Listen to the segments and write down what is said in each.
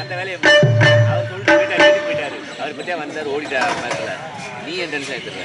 அந்த வேலையை பாரு. அவர் சொல்லிட்டு போயிட்டாரு வீட்டுக்கு போயிட்டாரு அவர் பத்தியா வந்தார் ஓடிட்டார் மேல நீ ஏன் டென்ஷன் ஆயிட்டு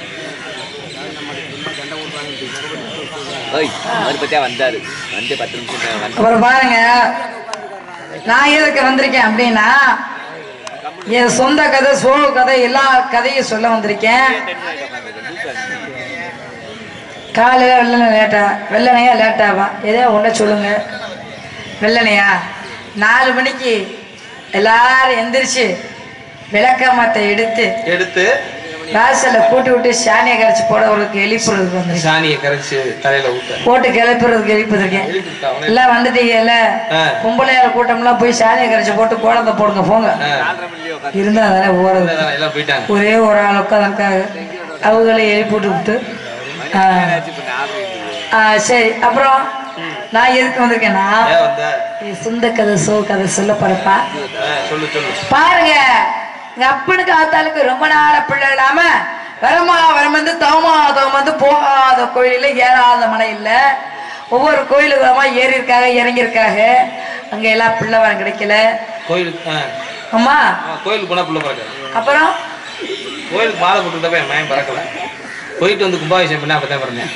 ஓய் அவர் பத்தியா வந்தாரு வந்து பத்து நிமிஷம் வந்து அப்புறம் பாருங்க நான் எதுக்கு வந்திருக்கேன் அப்படின்னா என் சொந்த கதை சோழ கதை எல்லா கதையும் சொல்ல வந்திருக்கேன் டென்ஷன் ஆகிட்ட காலையில் வெள்ளனை லேட்டா வெள்ளனையா லேட்டாவா ஏதோ ஒன்றை சொல்லுங்க வெள்ளனையா நாலு மணிக்கு எல்லாரும் எந்திரிச்சு விளக்கமாத்தை எடுத்து எடுத்து வாசல்ல கூட்டி விட்டு சாணியை கரைச்சி போடவர்களுக்கு எழுப்புறதுக்கு வந்திருக்கேன் சாணியை கரைச்சு தலையில ஊத்த போட்டு கிளப்புறதுக்கு எழுப்பிருக்கேன் எழுப்பிட்டா அவனே. எல்லாம் வந்துட்டீங்கல்ல ஆ. பொம்பளையார் கூட்டம்லாம் போய் சாணியை கரைச்சி போட்டு கோலத்தை போடுங்க போங்க ஆ. நாலரை மணிலேயே உட்காந்து இருந்தா தானே ஓடுறது அதான் எல்லாம் போயிட்டாங்க ஒரே ஒரு ஆள் உட்காந்துருக்காங்க அவங்களே எழுப்பி விட்டு ஆ. இப்போ நாலரை இருக்குது. ஆ, சரி அப்புறம் நான் எதுக்கு வந்திருக்கேன்னா ஏன் வந்த இது சொந்த கதை சோ கதை சொல்ல போறப்பா ஆ, சொல்லு சொல்லு பாருங்க எங்க அப்பனுக்கு ஆத்தாளுக்கு ரொம்ப நாள பிள்ளை இல்லாம வரமா வரம் வந்து தவமா தவம் வந்து போகாத கோயில ஏறாத மனை இல்ல ஒவ்வொரு கோயிலுக்குமா ஏறி இருக்காங்க இறங்கி இருக்காங்க அங்க எல்லாம் பிள்ளை வரம் கிடைக்கல கோயிலுக்கு ஆ. அம்மா ஆ, கோயிலுக்கு போனா புள்ள பறக்க அப்புறம் கோயிலுக்கு மாலை போட்டுருந்தப்ப என் மயம் பறக்கல போயிட்டு வந்து கும்பாபிஷேகம் பண்ண அப்பதான் பிறந்தேன்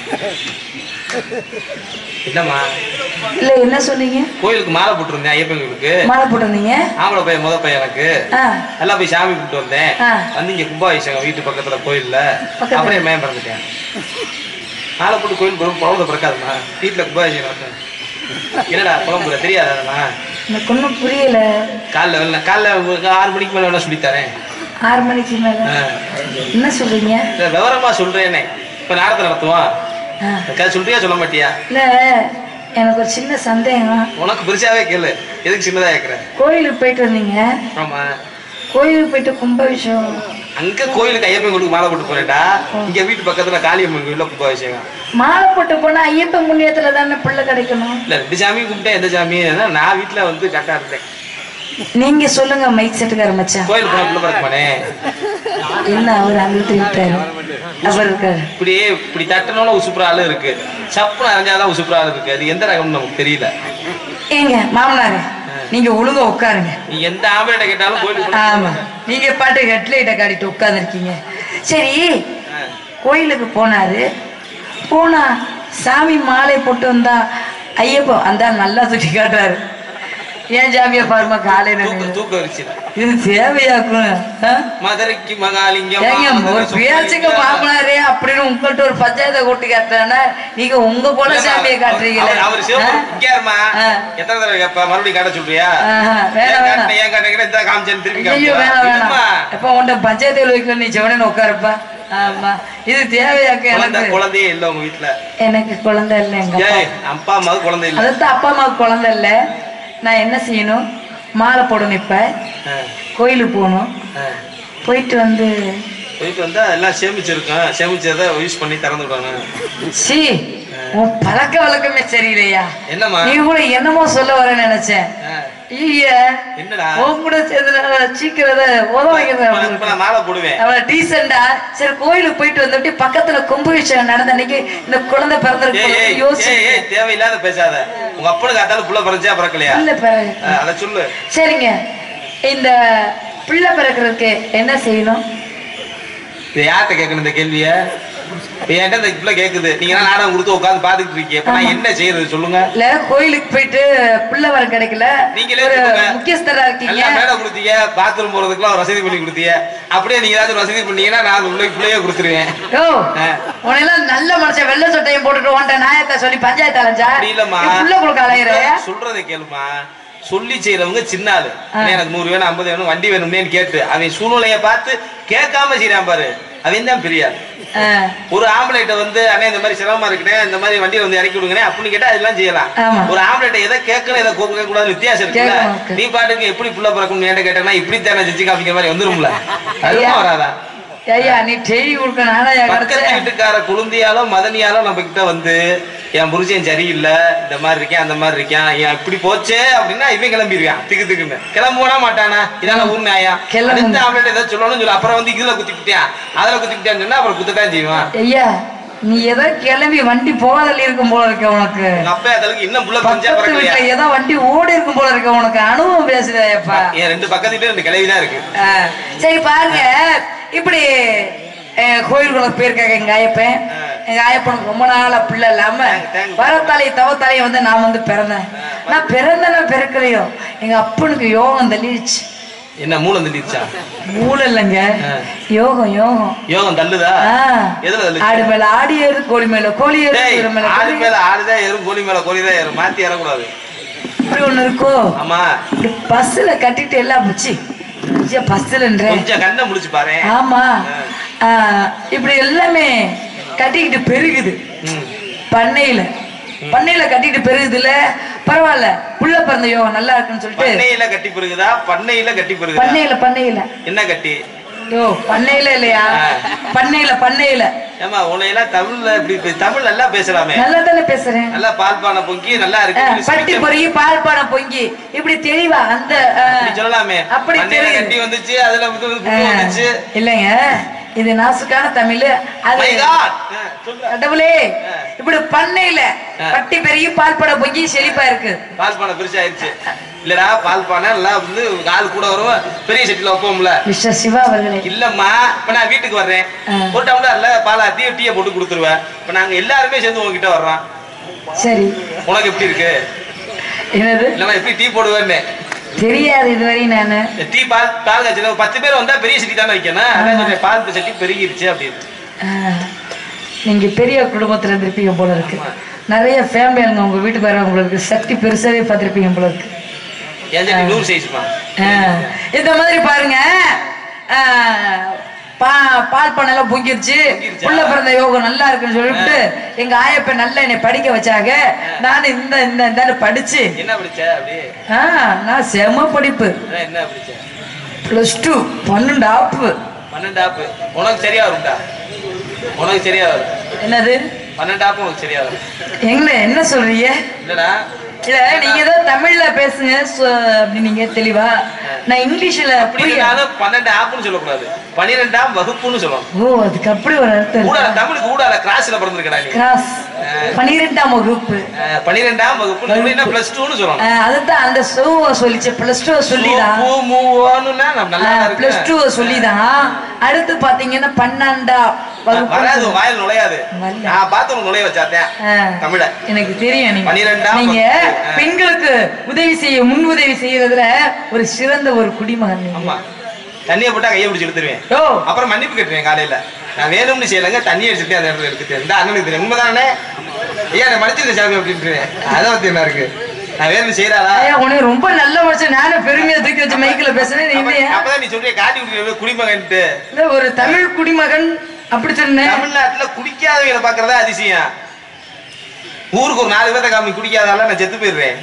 என்னம்மா இல்ல என்ன சொன்னீங்க கோயிலுக்கு மாலை போட்டிருந்தேன் ஐயப்பன் கோயிலுக்கு மாலை போட்டிருந்தீங்க ஆம்பளை பையன் முத பையன் எனக்கு ஆ எல்லாம் போய் சாமி கும்பிட்டு வந்தேன் ஆ. வந்து இங்க கும்பாபிஷேகம் வீட்டு பக்கத்துல கோயில்ல பக்கத்துல. அப்புறம் என் மயம் பிறந்துட்டேன் மாலை போட்டு கோயில் போகும் குழந்தை பிறக்காதுமா வீட்டுல கும்பாபிஷேகம் நடக்கும். என்னடா குழம்புல தெரியாதாம்மா எனக்கு ஒன்றும் புரியல காலைல வெள்ள காலைல ஒரு ஆறு மணிக்கு மேல வேணா சொல்லித்தரேன் ஆறு மணிக்கு மேல ஆ. என்ன சொல்றீங்க இல்ல, விவரமா சொல்றேனே இப்ப நாடத்தை நடத்துவோம் ஆ. கதை சொல்றியா சொல்ல மாட்டியா இல்ல எனக்கு ஒரு சின்ன சந்தேகம் உனக்கு பெருசாவே கேளு எதுக்கு சின்னதா கேக்குற கோயிலுக்கு போயிட்டு வந்தீங்க ஆமா கோயிலுக்கு போயிட்டு கும்பாபிஷேகம் அங்க கோயிலுக்கு ஐயப்பன் கோயிலுக்கு மாலை போட்டு போறேன்டா இங்க வீட்டு பக்கத்துல காளியம்மன் கோயில்ல கும்பாபிஷேகம் மாலை போட்டு போனா ஐயப்பன் புண்ணியத்துல தானே பிள்ளை கிடைக்கணும் இல்ல ரெண்டு சாமி கும்பிட்டேன் எந்த சாமி நான் வீட்டுல வந்து கரெக்டா இருந்தேன் நீங்க சொல்லுங்க மைக் செட்டுக்கார மச்சான் கோயில் போனா பிள்ளை பிறக்குமானே என்ன அவர் அங்க திருவிட்டாரு அவர் இருக்காரு இப்படியே இப்படி தட்டணும்னா உசுப்புற ஆளு இருக்கு சப்புன்னு அரைஞ்சாதான் உசுப்புற ஆளு இருக்கு அது எந்த ரகம்னு நமக்கு தெரியல ஏங்க மாமனாரு நீங்க ஒழுங்கா உட்காருங்க நீ எந்த ஆம்பளை கேட்டாலும் கோயிலுக்கு போனா- ஆமா நீங்க பாட்டு ஹெட்லைட்டை காட்டிட்டு உட்காந்துருக்கீங்க சரி ஆ. கோயிலுக்கு போனாரு போனா சாமி மாலை போட்டு வந்தா ஐயப்பன் அந்த நல்லா சுட்டி காட்டுறாரு ஏன் சாமியை பாருமா காலையில தூக்க நின்னு. தூக்க வரிச்சில இது தேவையாக்கும் ஆ? மதுரைக்கு மகாலிங்கம் ஏங்க ஒரு மதுரை பேச்சுக்கு சுப்பிரமணியம். மாமனாரே அப்படின்னு உங்கள்ட்ட ஒரு பஞ்சாயத்தை கூட்டி காட்டுறேன்னா நீங்க உங்க போல சாமியை காட்டுறீங்களே அவர் அவர் சிவப்பு ஆ? இங்க இருமா ஆ. எத்தனை தடவை கேப்ப மறுபடியும் காட்ட சொல்றியா ஆஹா, வேணாம், ஏன் வேணாம். காட்டுன, ஏன் காட்டுன, இந்த காமிச்சேன்னு திருப்பி ஐயோ காமிப்பா. வேணாம் வேணாம் இருமா. இப்ப உன்ட பஞ்சாயத்தில் வைக்கல நீ செவனு உட்காருப்பா ஆமா இது தேவையாக்கு குழந்தை எனக்கு குழந்தையே இல்ல உங்க வீட்டுல எனக்கு குழந்தை இல்லை எங்க அப்பா ஏய் அப்பா அம்மாவுக்கு குழந்தை இல்ல அதான் அப்பா அம்மாவுக்கு குழந்தை இல்லை நான் என்ன செய்யணும் மாலை போடணும் இப்ப ஆ, கோயிலுக்கு போகணும் ஆ. போயிட்டு வந்து போயிட்டு வந்தா எல்லாம் சேமிச்சிருக்கோம் சேமிச்சதை யூஸ் பண்ணி திறந்து விடணும் சி உன் பழக்க வழக்கமே சரியில்லையா என்னம்மா நீ கூட என்னமோ சொல்ல வரேன்னு நினைச்சேன் ஆ, ஐய என்னடா உன் கூட சேர்ந்து சீக்கிரத உத இப்ப நான் இப்ப நான் மாலை போடுவேன் அவளை டீசெண்டா சரி கோயிலுக்கு போயிட்டு வந்துட்டு பக்கத்துல கும்பு விஷயம் நடந்த அன்னைக்கு இந்த குழந்தை ஏய் ஏய் பிறந்திருக்கு யோசிச்சு ஏய், ஏய் தேவையில்லாத பேசாத உங்க அப்பனுக்கு அத்தாலும் புள்ள பிறந்தா பிறக்கலையா இல்ல பிறகு ஆ, அத சொல்லு சரிங்க இந்த பிள்ளை பிறக்கிறதுக்கு என்ன செய்யணும் இது யார்கிட்ட கேட்கணும் இந்த கேள்விய இப்ப என்கிட்ட இந்த பிள்ளை கேக்குது நீங்க எல்லாம் நாடகம் கொடுத்து உட்காந்து பாத்துக்கிட்டு இருக்கீங்க இப்ப நான் என்ன செய்யறது சொல்லுங்க இல்ல கோயிலுக்கு போயிட்டு பிள்ளை வர கிடைக்கல நீங்களே ஒரு சொல்லுங்க. முக்கியஸ்தரா இருக்கீங்க எல்லாம் மேடை கொடுத்தீங்க பாத்ரூம் போறதுக்குலாம் ஒரு வசதி பண்ணி கொடுத்தீங்க அப்படியே நீங்க ஏதாச்சும் ஒரு வசதி பண்ணீங்கன்னா நான் அந்த பிள்ளை பிள்ளையே கொடுத்துருவேன் ஓ ஆ. உனையெல்லாம் நல்ல மனுஷன் வெள்ளை சட்டையும் போட்டுட்டு உன்ட்ட நாயத்தை சொல்லி பஞ்சாயத்து அலைஞ்சா அப்படி இல்லம்மா நீ புள்ள கொடுக்க அலையிற சொல்றதை கேளுமா சொல்லி செய்யறவங்க சின்ன ஆளு அண்ணே, எனக்கு நூறு வேணும் ஐம்பது வேணும் வண்டி வேணும்னு கேட்டு அவன் சூழ்நிலையை பார்த்து கேட்காம செய்யறான் பாரு அவன் தான் பெரிய ஆளு. ஆ, ஒரு ஆம்பளைட்ட வந்து அண்ணே இந்த மாதிரி சிரமமா இருக்குனே இந்த மாதிரி வண்டியில வந்து இறக்கி விடுங்கனே அப்படின்னு கேட்டா அதெல்லாம் செய்யலாம் ஆமா. ஒரு ஆம்பளைட்ட எதை கேட்கணும் எதை கேட்க கூடாது வித்தியாசம் இருக்குல்ல கேட்கணும். நீ பாட்டுக்கு எப்படி புள்ள பிறக்கும் என்கிட்ட கேட்டேன்னா இப்படி தானே ஜிஜி காப்பிக்கிற மாதிரி வந்துரும்ல ஐயா. அதுவும் வராதா ஐயா நீ டெய்லி கொடுக்க நானா பக்கத்து கிடைச்சேன் வீட்டுக்கார குழந்தையாலோ மதனியாலோ நம்ம கிட்ட வந்து என் புருஷன் சரியில்லை இந்த மாதிரி இருக்கேன் அந்த மாதிரி இருக்கேன் ஏன் இப்படி போச்சே அப்படின்னா இவன் கிளம்பிடுவான் திக்கு திக்குன்னு கிளம்புவனா மாட்டானா இதான ஊர் நாயா கிளம்பு. அடுத்த அவன்கிட்ட ஏதாவது சொல்லணும்னு சொல்லி அப்புறம் வந்து இதுல குத்திக்கிட்டான் அதுல குத்திக்கிட்டான்னு சொன்னா அப்புறம் குத்தத்தான் செய்வான் ஐயா நீ ஏதோ கிளம்பி வண்டி போகாதல் இருக்கும் போல இருக்க உனக்கு எங்க அப்பா அதற்கு இன்னும் புள்ள கொஞ்சம் பக்கத்து பிறக்கலையா வீட்டுல ஏதோ வண்டி ஓடி இருக்கும் போல இருக்க உனக்கு அனுபவம் பேசுதேப்பா என் ரெண்டு பக்கத்துல ரெண்டு கிளவி தான் இருக்கு ஆ, சரி பாருங்க இப்படி அஹ், கோயிலுக்குள்ள போயிருக்காங்க எங்க ஆயப்பன் எங்க ஆயப்பனுக்கு ரொம்ப நாளா பிள்ளை இல்லாம தேங்க், தேங்க். வரத்தலை தவத்தலை வந்து நான் வந்து பிறந்தேன் நான் பிறந்தன பிறக்கலையோ எங்க அப்பனுக்கு யோகம் தள்ளிடுச்சு என்ன மூலம் தள்ளிடுச்சா மூளை இல்லைங்க ஆ. யோகம் யோகம் யோகம் தள்ளுதா ஆ. எதுல தள்ளுச்சு ஆடு மேல ஆடி ஏறு கோழி மேல கோழி ஏறு டேய், குதிரை மேல ஆடு கோழி. மேல ஆடுதான் ஏறும் கோழி மேல கோழி தான் ஏறும் மாத்தி ஏறக்கூடாது இப்படி ஒண்ணு இருக்கோ ஆமா இப்படி பஸ்ல கட்டிட்டு எல்லாம் போச்சு பஸ்லன்ற கொஞ்சம் கண்ணை முடிச்சு பாரு ஆமா ஆ, இப்படி எல்லாமே கட்டிக்கிட்டு பெருகுது ம். பண்ணையில பண்ணையில கட்டிட்டு பெருகுதுல பரவாயில்ல புள்ள பிறந்த யோகம் நல்லா இருக்குன்னு சொல்லிட்டு பண்ணையில கட்டி பெருகுதா பண்ணையில கட்டி பெருகுதா பண்ணையில பண்ணையில என்ன கட்டி யோ பண்ணையில இல்லையா பண்ணையில பண்ணையில ஏமா உன்னையெல்லாம் தமிழ்ல இப்படி பே- தமிழ் நல்லா பேசலாமே நல்லா தானே பேசுறேன் நல்லா பால் பானை பொங்கி நல்லா ஆ, இருக்கு பட்டி பொறுகி பால் பானை பொங்கி இப்படி தெளிவா அந்த ஆ, அப்படி சொல்லலாமே அப்படி பண்ணையில தெரியுது. கட்டி வந்துச்சு அதுல வந்து வந்து ஆ, புண்ணு வந்துச்சு இல்லைங்க இது நாசுக்கான தமிழ் அது My God. ஆ, சொல்றா. கடவுளே இப்படி பண்ணையில பட்டி பெருகி பால் பானை பொங்கி செழிப்பா இருக்கு பால் பானை பெருசாயிருச்சு இல்லடா பால் பானை எல்லாம் வந்து ஆள் கூட வரும் பெரிய சட்டில வைப்போம்ல மிஸ்டர் சிவா அவர்களே இல்லம்மா இப்ப நான் வீட்டுக்கு வர்றேன் ஆ. ஒரு டம்ளர்ல பால் டீ டீயை போட்டு கொடுத்துருவேன் இப்ப நாங்க எல்லாருமே சேர்ந்து உங்ககிட்ட வர்றோம் சரி உனக்கு எப்படி இருக்கு என்னது இல்லம்மா எப்படி டீ போடுவேன்னு தெரியாது இதுவரை நானு டீ பால் பால் காய்ச்சல ஒரு பத்து பேர் வந்தா பெரிய சட்டி தானே வைக்கணும் அதான் சொன்னேன் பால் சட்டி பெருகிருச்சு அப்படின்னு ஆ, நீங்க பெரிய குடும்பத்துல இருந்திருப்பீங்க போல இருக்கு நிறைய ஃபேமிலி அங்க உங்க வீட்டுக்கு வரவங்களுக்கு சக்தி பெருசாவே பார்த்திருப்பீங்க போல இருக்கு என் சட்டி நூறு சைஸ்மா ஆ, இந்த மாதிரி பாருங்க ஆ, பா பால் பண்ணெல்லாம் பொங்கிருச்சு பொங்கிருச்சா? புள்ள பிறந்த யோகம் நல்லா இருக்குன்னு சொல்லிட்டு எங்க ஆயப்ப நல்லா என்னை படிக்க வச்சாங்க நான் இந்த இந்த இந்த படிச்சு என்ன படிச்ச அப்படி ஆ, நான் செம படிப்பு அதான் என்ன படிச்ச பிளஸ் டூ பன்னெண்டு ஆப்பு பன்னெண்டு ஆப்பு உனக்கு சரியா வரும்டா உனக்கு சரியா வரும் என்னது பன்னெண்டு ஆப்பு உனக்கு சரியா வரும் எங்க என்ன சொல்றீங்க இல்லடா இல்ல நீங்க ஏதோ தமிழ்ல பேசுங்க சொ- அப்படி நீங்க தெளிவா நான் இங்கிலீஷ்ல அப்படி புரியும் இல்லைனாலும் பன்னெண்டு ஆப்புன்னு சொல்லக்கூடாது பன்னிரெண்டாம் வகுப்புன்னு சொல்லணும் ஓ அதுக்கு அப்படி ஒரு அர்த்தம் ஊடால இருக்கா? தமிழுக்கு ஊடால கிராஸ்ல பிறந்திருக்கடா நீ கிராஸ் பனிரெண்டாம் வகுப்பு அஹ், பன்னிரெண்டாம் வகுப்பு அப்படின்னா பிளஸ் டூன்னு சொல்லணும் ஆ, அதுதான் அந்த சோவை சொல்லிச்சு பிளஸ் டூ சொல்லிதான் பூ, மூ, ஓனுன்னா நம்ம நல்லா இருக்கு பிளஸ் டூ சொல்லிதான் அடுத்து பாத்தீங்கன்னா பன்னெண்டா வராது வகுப்பு வாயில் நுழையாது வரல. நான் பார்த்து உனக்கு நுழைய வச்சாத்தேன் ஆ, தமிழ எனக்கு தெரியும் நீங்க பன்னிரெண்டாம் நீங்க வகுப்பு. ஆ. பெண்களுக்கு உதவி செய்ய முன் உதவி செய்யறதுல ஒரு சிறந்த ஒரு குடிமகன் நீங்க ஆமா தண்ணியை போட்டா கையை பிடிச்சி எடுத்துருவேன் ஓ அப்புறம் மன்னிப்பு கட்டுவேன் காலையில நான் வேணும்னு செய்யலைங்க தண்ணி அடிச்சுட்டு அந்த இடத்துல எடுத்துட்டேன் இந்த அண்ணனுக்கு தெரியும் உண்மைதானே ஐயா நான் மன்னிச்சிருக்க சாமி அப்படின்ட்டுருவேன் அதை பத்தி என்ன இருக்கு நான் வேணும்னு செய்யறாளா ஐயா உனக்கு ரொம்ப நல்ல மனுஷன் நானும் பெருமையா தூக்கி வச்சு மைக்கில் பேசுறேன் நீ இல்லையா? அப்பதான் நீ சொல்றிய காட்டி விட்டு குடிமகன்ட்டு இல்ல, ஒரு தமிழ் குடிமகன் அப்படி சொன்னேன் தமிழ்நாட்டுல குடிக்காதவங்களை பாக்குறதா அதிசயம் ஊருக்கு ஒரு நாலு பேர்த்த காமி குடிக்காதால நான் செத்து போயிடுறேன்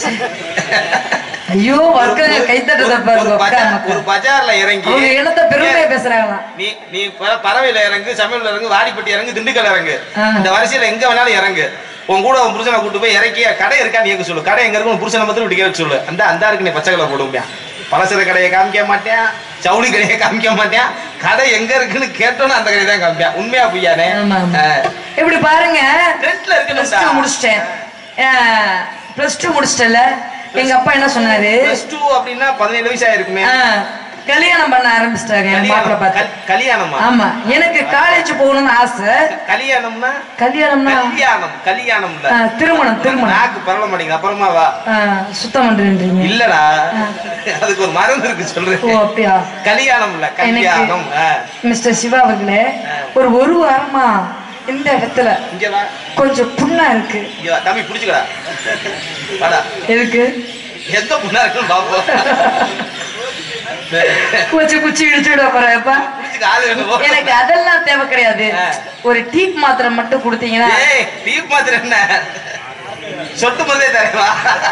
ஐயோ வர்க்கங்க கைத்தட்டத ஒரு- பாருங்க ஒரு உட்கார் பஜார்- மக்கள். ஒரு பஜார்ல இறங்கி அவங்க இனத்தை பெருமையா பேசுறாங்களாம் நீ நீ ப- பறவையில இறங்கு சமையல்ல இறங்கு வாடிப்பட்டி இறங்கு திண்டுக்கல் இறங்கு ஆ. இந்த வரிசையில எங்க வேணாலும் இறங்கு உன் கூட உன் புருஷனை கூட்டு போய் இறக்கி கடை இருக்கான்னு கேட்க சொல்லு கடை எங்க இருக்கு உன் புருஷனை மட்டும் இப்படி கேட்க சொல்லு அந்த அந்த இருக்கு நீ பச்சை கலர் போடுவேன் பலசர கடையை காமிக்க மாட்டேன் சவுளி கடையை காமிக்க மாட்டேன் கடை எங்க இருக்குன்னு கேட்டோன்னு அந்த கடையை தான் காமிப்பேன் உண்மையா பொய்யானே ஆமா, ஆமா. இப்படி பாருங்க ட்ரெண்ட்ல பிளஸ் டூ இருக்கணும் முடிச்சிட்டேன் பிளஸ் டூ முடிச்சிட்டல எங்க அப்பா என்ன சொன்னாரு பிளஸ் டூ அப்படின்னா பதினேழு வயசு ஆயிருக்குமே ஆ, கல்யாணம் பண்ண ஆரம்பிச்சிட்டாங்க என் மாப்பிள்ள கல்யாணம் பார்த்து கல்- கல்யாணமா ஆமா எனக்கு காலேஜ் போகணும்னு ஆசை கல்யாணம்னா கல்யாணம்னா கல்யாணம் கல்யாணம் இல்ல ஆ, திருமணம் திருமணம் நாக்கு பரவ மாட்டேங்குது அப்புறமா வா ஆ, சுத்தம் பண்றேன்றீங்க இல்லடா அதுக்கு ஒரு மருந்து இருக்கு ஓ சொல்றேன் அப்படியா கல்யாணம் இல்ல கல்யாணம் ஆ. மிஸ்டர் சிவா அவர்களே ஒரு ஒரு வாரமா இந்த இடத்துல இங்க வா கொஞ்சம் புண்ணா இருக்கு இங்க வா தம்பி புடிச்சுக்கடா வாடா எதுக்கு எந்த புண்ணா இருக்குன்னு பாப்போம் கொஞ்சம் குச்சி இடிச்சுட போறப்பா புடிச்சுக்க ஆளு வேணும் போ. எனக்கு அதெல்லாம் தேவை கிடையாது ஆ. ஒரு டீப் மாத்திரை மட்டும் கொடுத்தீங்கன்னா ஏய் டீப் மாத்திரம் என்ன சொட்டு மருந்தே தரேவா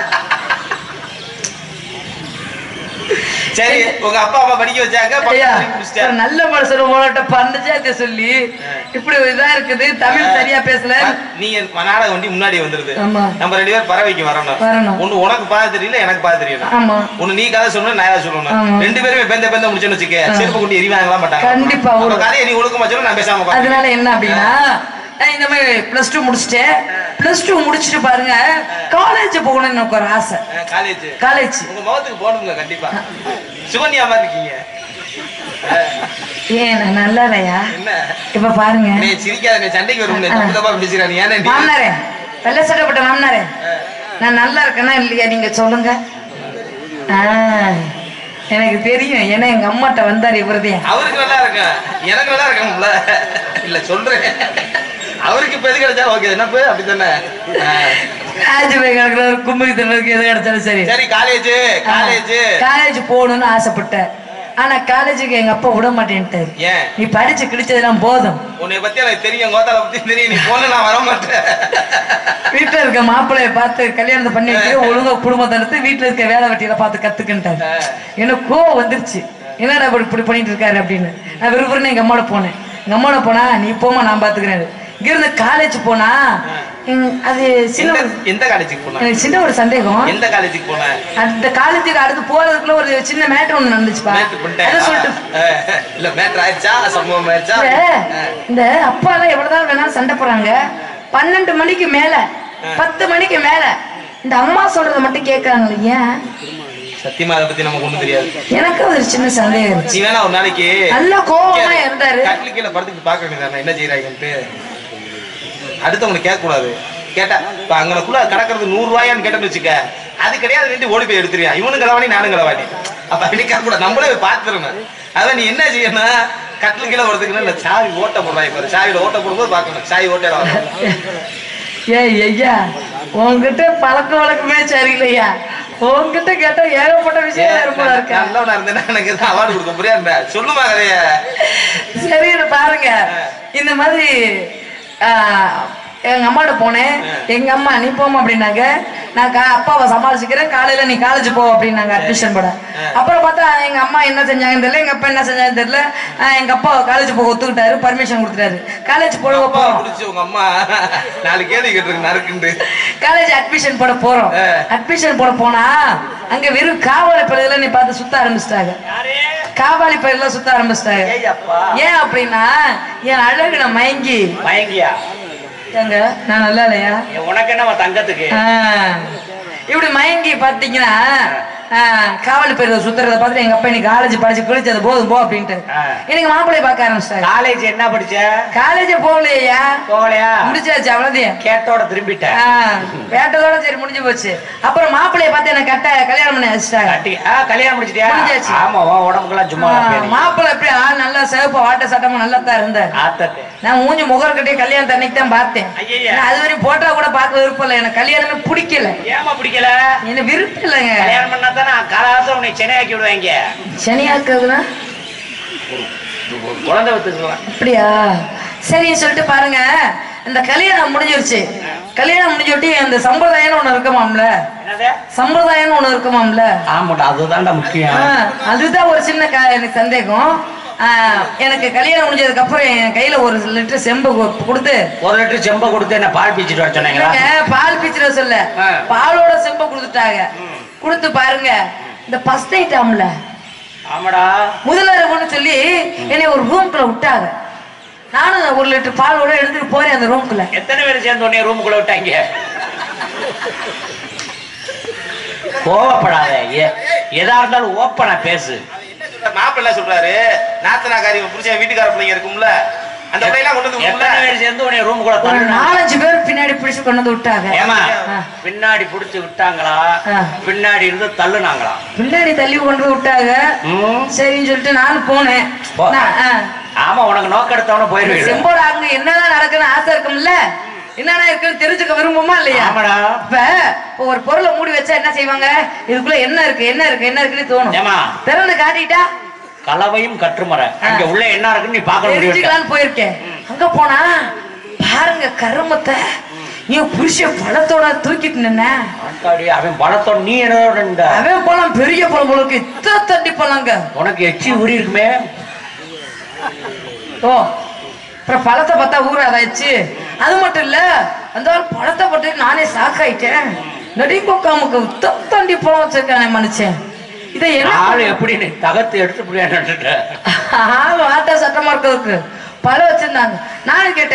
சரி உங்க அப்பா அம்மா படிக்க வச்சாங்க ஐயா, பக்கத்துல ஒரு முடிச்சிட்டேன் நல்ல மனுஷன் உங்கள்ட்ட பன்னெண்டாயிரத்தை சொல்லி இப்படி ஒரு இதா இருக்குது தமிழ் சரியா பேசல நீ நாடக வண்டி முன்னாடி வந்துருது ஆமா நம்ம ரெண்டு பேரும் பறவைக்கு வரணும் வரணும். ஒண்ணு உனக்கு பார்த்து தெரியல எனக்கு பார்த்து தெரியணும் ஆமா ஒண்ணு நீ கதை சொல்லணும் நான் கதை சொல்லணும் ஆமா. ரெண்டு பேருமே பெந்த பெந்த முடிச்சோன்னு வச்சுக்க செருப்பு கொண்டு எரிவாங்களா மாட்டாங்க கண்டிப்பா உங்க ஒரு- கதையை நீ ஒழுக்கமா சொல்லு நான் பேசாம உட்கார்ந்து அதனால என்ன அப்படின்னா நான் இந்த மாதிரி பிளஸ் டூ முடிச்சிட்டேன் பிளஸ் டூ முடிச்சிட்டு பாருங்க காலேஜ் போகணும்னு எனக்கு ஒரு ஆசை காலேஜ் காலேஜ் உங்க முகத்துக்கு போகணுங்க கண்டிப்பா சுகன்யா மாதிரி இருக்கீங்க ஏன் நான் நல்லா இல்லையா என்ன இப்ப பாருங்க நீ சிரிக்காத நீ சண்டைக்கு வரும் தப்பு தப்பா பேசுறா நீ ஏன்னா நீ மாமனாரே வெள்ளை சட்டப்பட்ட மாமனாரே நான் நல்லா இருக்கேனா இல்லையா நீங்க சொல்லுங்க ஆ, எனக்கு தெரியும் ஏன்னா எங்க அம்மாட்ட வந்தாரு இவருதே அவருக்கு நல்லா இருக்கு எனக்கு நல்லா இருக்கும்ல இல்ல சொல்றேன் அவருக்கு இப்ப எது கிடைச்சா ஓகே என்ன போய் அப்படி தானே காலேஜ் போய் கிடக்குற ஒரு கும்பி தின்னதுக்கு எது கிடைச்சாலும் சரி சரி காலேஜ் காலேஜ் காலேஜ் போகணும்னு ஆசைப்பட்டேன் ஆனா காலேஜுக்கு எங்க அப்பா விட மாட்டேன்ட்டாரு ஏன் நீ படிச்சு கிழிச்சதெல்லாம் போதும் உன்னை பத்தி எனக்கு தெரியும் கோத்தால பத்தி தெரியும் நீ போன நான் வர மாட்டேன் வீட்டுல இருக்க மாப்பிள்ளைய பார்த்து கல்யாணத்தை பண்ணி வைக்க ஒழுங்கா குடும்பத்தை நடத்தி வீட்டுல இருக்க வேலை வெட்டியில பார்த்து கத்துக்கிட்டாரு எனக்கு கோவம் வந்துருச்சு என்னடா இப்படி இப்படி பண்ணிட்டு இருக்காரு அப்படின்னு நான் விரும்புறேன்னு எங்க அம்மாவோட போனேன் எங்க அம்மாவோட போனா நீ போமா நான் பாத்துக்கிறேன் இங்க இருந்து காலேஜ் போனா எங்க- அது சின்ன எந்த ஒரு- எந்த காலேஜுக்கு போன எனக்கு சின்ன ஒரு சந்தேகம் எந்த காலேஜுக்கு போன அந்த காலேஜுக்கு அடுத்து போறதுக்குள்ள ஒரு சின்ன மேட்டர் ஒண்ணு நடந்துச்சுப்பா மேட்ரு பண்ணிட்டேன் அதை சொல்லிட்டு ஆ, இல்ல மேட்ரு ஆயிடுச்சா சம்பவம் ஆயிடுச்சா இல்ல, இந்த அப்பா எல்லாம் எவ்வளவுதான் வேணாலும் சண்டை போடுறாங்க பன்னெண்டு மணிக்கு மேல பத்து மணிக்கு மேல இந்த அம்மா சொல்றத மட்டும் கேக்குறாங்க ஏன் சத்தியமா அதை பத்தி நமக்கு ஒண்ணும் தெரியாது எனக்கு ஒரு சின்ன சந்தேகம் இருந்துச்சு நீ வேணா ஒரு நாளைக்கு நல்ல கோவமா இருந்தாரு கட்டில் கீழே படுத்துட்டு பார்க்க வேண்டியதானே என்ன செய்யறாங்கன்ட்டு அடுத்தவங்களை கேட்க கூடாது கேட்டா இப்ப அங்கனக்குள்ள கிடக்கிறது நூறு ரூபாயான்னு கேட்டேன்னு வச்சுக்க அது கிடையாது ரெண்டு ஓடி போய் எடுத்துருவியா இவனும் களவாணி நானும் களவாணி அப்ப அப்படி கேட்க கூடாது நம்மளே போய் பார்த்துருணும் அதான் நீ என்ன செய்யணும் கட்டில் கீழே வரதுக்குன்னா இந்த சாவி ஓட்ட போடுறாங்க பாரு சாவியில ஓட்ட போடும்போது பார்க்கணும் சாவி ஓட்டையில வரணும் ஏய் ஐயா உன்கிட்ட பழக்க வழக்கமே சரியில்லையா உன்கிட்ட கேட்டா ஏகப்பட்ட விஷயம் இருக்கும் இருக்கா நல்லவனா இருந்தேன்னா எனக்கு தான் அவார்டு கொடுக்க புரியா சொல்லுமா கதைய சரி இதை பாருங்க இந்த மாதிரி ஆ, எங்க அம்மாட்ட போனேன் எங்க அம்மா நீ போமா அப்படின்னாங்க நான் கா- அப்பாவை சமாளிச்சுக்கிறேன் காலையில நீ காலேஜ் போ அப்படின்னாங்க அட்மிஷன் போட அப்புறம் பார்த்தா எங்க அம்மா என்ன செஞ்சாங்கன்னு தெரியல எங்க அப்பா என்ன செஞ்சாங்கன்னு தெரியல ஆ, எங்க அப்பா காலேஜ் போக ஒத்துக்கிட்டாரு பர்மிஷன் கொடுத்துட்டாரு காலேஜ் போட அப்பா போறோம் பிடிச்சி உங்க அம்மா நாலு கேள்வி கேட்டிருக்கு நறுக்குண்டு காலேஜ் அட்மிஷன் போட போறோம் ஆ. அட்மிஷன் போட போனா அங்க வெறும் காவலை பள்ளியில நீ பார்த்து சுத்த ஆரம்பிச்சிட்டாங்க காவாலி பயிரெல்லாம் சுத்த ஆரம்பிச்சிட்டாங்க ஏன் அப்படின்னா என் அழகுன மயங்கி மயங்கியா ஏங்க நான் நல்லா இல்லையா உனக்கு என்ன தங்கத்துக்கு ஆ. இப்படி மயங்கி பாத்தீங்கன்னா ஆ, காவல் பேர் சுத்துறத பார்த்துட்டு எங்க அப்பா இன்னைக்கு காலேஜ் படிச்சு கிழிச்சது போதும் போ அப்படின்ட்டு ஆ. எனக்கு மாப்பிள்ளைய பார்க்க ஆரம்பிச்சிட்டாங்க காலேஜ் என்ன படிச்ச காலேஜ் போகலையா போகலையா முடிச்சாச்சு அவ்வளோதையும் கேட்டோட திரும்பிட்ட ஆ, வேட்டதோட சரி முடிஞ்சு போச்சு அப்புறம் மாப்பிள்ளைய பார்த்து என்ன கட்ட கல்யாணம் பண்ணி வச்சுட்டாங்க கட்டி ஆ கல்யாணம் முடிச்சிட்டியா முடிஞ்சாச்சு. ஆமா உன் உடம்புக்கெல்லாம் சும்மா மாப்பிள்ளை எப்படி ஆள் நல்லா சிவப்பு வாட்ட சட்டமும் நல்லா தான் இருந்தார் ஆத்தட்டு நான் மூஞ்சி முகர்கிட்டே கல்யாணம் அன்னைக்கு தான் பார்த்தேன் ஐயையே. நான் அது வரையும் போட்டா கூட பார்க்க விருப்பம் இல்லை எனக்கு கல்யாணமே பிடிக்கல ஏமா பிடிக்கல எனக்கு விருப்பம் இல்லைங்க கல்யாணம் பண்ணா தானே காலாசம் உன்னை சென்னையாக்கி விடுவாங்க சனியாக்குறதுனா குழந்தை வித்துக்கலாம் அப்படியா சரின்னு சொல்லிட்டு பாருங்க இந்த கல்யாணம் முடிஞ்சிருச்சு கல்யாணம் முடிஞ்சுட்டு அந்த சம்பிரதாயம்னு ஒண்ணு இருக்குமாம்ல என்னது சம்பிரதாயம்னு ஒண்ணு இருக்குமாம்ல ஆமாடா அதுதான்டா முக்கியம் ஆ, அதுதான் ஒரு சின்ன க- எனக்கு சந்தேகம் ஆ, எனக்கு கல்யாணம் முடிஞ்சதுக்கு அப்புறம் என் கையில ஒரு லிட்டர் செம்பு கு- கொடுத்து ஒரு லிட்டர் செம்ப கொடுத்து என்ன பால் பீச்சிட்டு வர சொன்னீங்களா இல்லைங்க, பால் பிச்சுற சொல்ல ஆ. பாலோட செம்ப கொடுத்துட்டாங்க கொடுத்து பாருங்க இந்த ஃபர்ஸ்ட் ஐட்டம்ல ஆமாடா முதலரவுன்னு சொல்லி என்னை ஒரு ரூம்குள்ள விட்டாங்க நானும் ஒரு லிட்டர் பாலோட எடுத்துட்டு போறேன் அந்த ரூம்குள்ள எத்தனை பேர் சேர்ந்து உடனே ரூமுக்குள்ள விட்டாங்க கோவப்படாத எ- எதா இருந்தாலும் ஓப்பனா பேசு மாப்பிள்ள சொல்றாரு நாத்தனாக்காரி புருஷன் வீட்டுக்கார பிள்ளைங்க இருக்கும்ல அந்த பிள்ளைலாம் கொண்டு வந்து எத்தனை விடும்ல? பேர் சேர்ந்து உடனே ரூமுக்குள்ள ஒரு தள்ளுனாங்க நாலஞ்சு பேர் பின்னாடி பிடிச்சு கொண்டு வந்து விட்டாங்க ஏமா ஆ. பின்னாடி புடிச்சு விட்டாங்களா ஆ. பின்னாடி இருந்து தள்ளுனாங்களா பின்னாடி தள்ளி கொண்டு வந்து விட்டாங்க ம். சரின்னு சொல்லிட்டு நானும் போனேன் போ. நான், ஆ, ஆமா உனக்கு நோக்க எடுத்தவன போயிருவீங்க செம்போட அங்க என்னதான் நடக்குன்னு ஆசை இருக்கும்ல என்னடா இருக்குன்னு தெரிஞ்சுக்க விரும்புமா இல்லையா ஆமாடா இப்ப இப்ப ஒரு பொருளை மூடி வச்சா என்ன செய்வாங்க இதுக்குள்ள என்ன இருக்கு என்ன இருக்கு என்ன இருக்குன்னு தோணும் ஏமா திறந்து காட்டிட்டா கலவையும் கற்றுமர அங்க உள்ள என்ன இருக்குன்னு நீ பார்க்க முடியும் தெரிஞ்சுக்கலான்னு போயிருக்கேன் அங்க போனா பாருங்க கருமத்தை என் புருஷன் பழத்தோட தூக்கிட்டு நின்ன அவன் பழத்தோட நீ என்னோட இந்த அவன் பழம் பெரிய பழம் போலுக்கு இத்த தண்டி பழங்க உனக்கு எச்சி ஊறி இருக்குமே ஓ அப்புறம் பழத்தை பார்த்தா ஊறாதாச்சு அது மட்டும் இல்ல அந்த ஆள் பழத்தை பட்டு நானே சாக்காயிட்டேன் நடி கொக்காமுக்கு உத்த தண்டி பழம் வச்சிருக்கானே மனுஷன் இதை என்ன ஆளு எப்படி நீ தகத்து எடுத்து புரியாண்டு ஆள் வாட்ட சட்டமா இருக்கிறதுக்கு பழம் வச்சிருந்தாங்க நானும் கேட்டேன்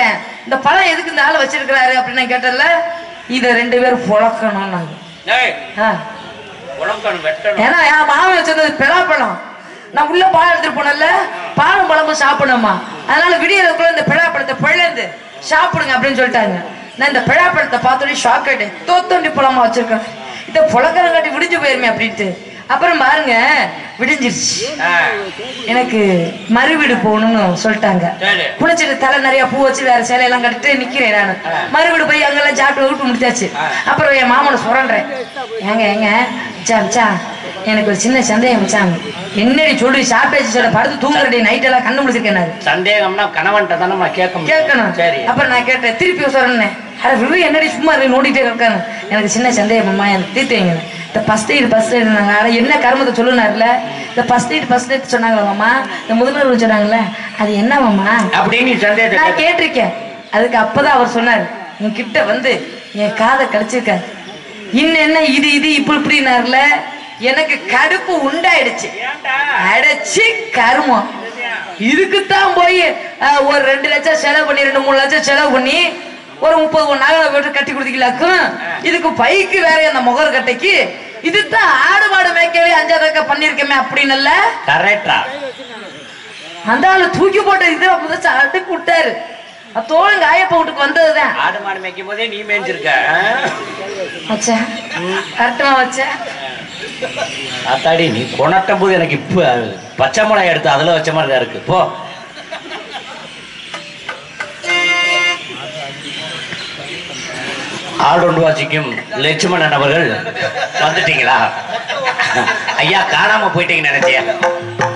இந்த பழம் எதுக்கு இந்த ஆள் வச்சிருக்கிறாரு அப்படின்னு நான் கேட்டல இத ரெண்டு பேரும் புழக்கணும் நாங்க ஏய் ஆ. உழக்கணும் வெட்டணும் ஏன்னா என் மாமன் வச்சிருந்தது பலாப்பழம் நான் உள்ள பழம் எடுத்துட்டு போனல பாலும் பழமும் சாப்பிடணுமா அதனால விடியறதுக்குள்ள இந்த பலாப்பழத்தை பிழந்து சாப்பிடுங்க அப்படின்னு சொல்லிட்டாங்க நான் இந்த பலாப்பழத்தை பார்த்தோன்னே ஷாக் ஆயிட்டேன் தோத்தோண்டி பழமா வச்சிருக்கேன் இதை புழக்கறங்காட்டி விடிஞ்சு போயிருமே அப்படின்ட்டு அப்புறம் பாருங்க விடிஞ்சிருச்சு ஆ, எனக்கு மறு வீடு போகணும்னு சொல்லிட்டாங்க சரி. குளிச்சுட்டு தலை நிறைய பூ வச்சு வேற சேலையெல்லாம் கட்டிட்டு நிக்கிறேன் நானு மறு வீடு போய் அங்கெல்லாம் சாப்பிட்டு விட்டு முடிச்சாச்சு அப்புறம் என் மாமனை சொல்றேன் ஏங்க ஏங்க மச்சான் மச்சான் எனக்கு ஒரு சின்ன சந்தேகம் மச்சான் என்னடி சொல்லி சாப்பிட்டாச்சு சொல்ல படுத்து தூங்குறடி நைட் எல்லாம் கண்ணு முடிச்சிருக்கேன் சந்தேகம்னா கணவன்கிட்ட தானே நம்ம கேட்க முடியும். கேட்கணும் சரி அப்புறம் நான் கேட்டேன் திருப்பி சொல்றேன் அட விடு என்னடி சும்மா இரு, நோண்டிட்டே இருக்காங்க எனக்கு சின்ன சந்தேகம்மா எனக்கு தீர்த்து வைங்க இந்த ஃபர்ஸ்ட் எய்ட் ஃபர்ஸ்ட் எய்ட் நாங்க அட என்ன கர்மத்தை சொல்லுனார்ல இந்த ஃபர்ஸ்ட் எய்ட் ஃபர்ஸ்ட் எய்ட் சொன்னாங்களாம்மா இந்த முதல்வர் சொன்னாங்கல்ல அது என்னவாம்மா அப்படின்னு நீ சந்தேகத்தை நான் கேட்க- கேட்டிருக்கேன் அதுக்கு அப்பதான் அவர் சொன்னார் என் கிட்ட வந்து என் காதை கடிச்சிருக்காரு இன்னும் என்ன இது இது இப்படி இப்படினார்ல எனக்கு கடுப்பு உண்டாயிடுச்சு அடைச்சு கருமம் இதுக்குத்தான் போய் அஹ், ஒரு ரெண்டு லட்சம் செலவு பண்ணி ரெண்டு மூணு லட்சம் செலவு பண்ணி ஒரு முப்பது ஒரு நகை போட்டு கட்டி கொடுத்தீங்களாக்கும் இதுக்கு பைக்கு வேற அந்த முகர் கட்டைக்கு இதுதான் ஆடு மாடு மேய்க்கவே அஞ்சாதக்க பண்ணிருக்கமே அப்படின்னு இல்ல கரெக்டா அந்த ஆளு தூக்கி போட்ட இதுல முதல் அடுக்கு விட்டாரு தோளுங்க ஆயப்ப வீட்டுக்கு வந்ததுதான் ஆடு மாடு மேய்க்கும் போதே நீ மேய்ஞ்சிருக்க ஆ? வச்சா கரெக்டமா வச்சா அத்தாடி நீ கொணட்டும் போது எனக்கு இப்ப பச்சை மிளகாய் எடுத்து அதுல வச்ச மாதிரி தான் இருக்கு போ ஆடொண்டு வாசிக்கும் லட்சுமணன் அவர்கள் வந்துட்டீங்களா ஐயா காணாம போயிட்டீங்கன்னு நினைச்சியா